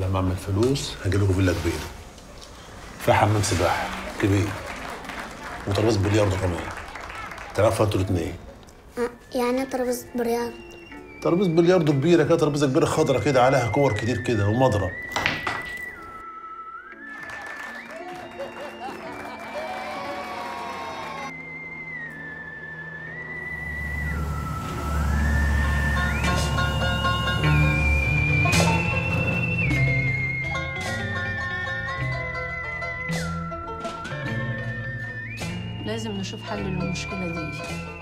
لما اعمل فلوس هجي لكم فيلا كبيره فيها حمام سباحه كبير وترابيزه بلياردو كمان تعرفوا انتوا الاثنين يعني ترابيزة برياض ترابيزه بلياردو كبيره كده ترابيزه كبيره خضرة كده عليها كور كتير كده ومضرب لازم نشوف حل للمشكلة دي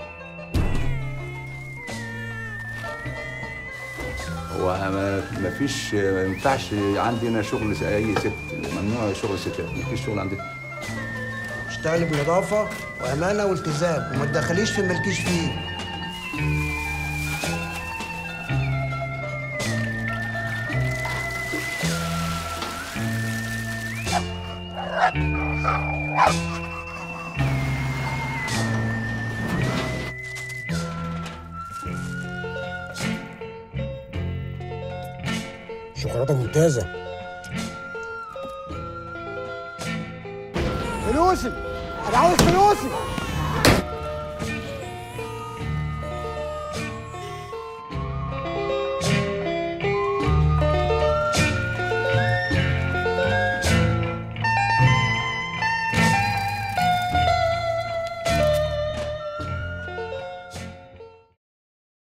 هو ما ما فيش ما ينفعش عندنا شغل س- اي ست ممنوع شغل ستات ما فيش شغل عندنا اشتغلي بنظافة وأمانة والتزام وما تدخليش في مالكيش فيه شوكولاتة ممتازة فلوسي أنا عاوز فلوسي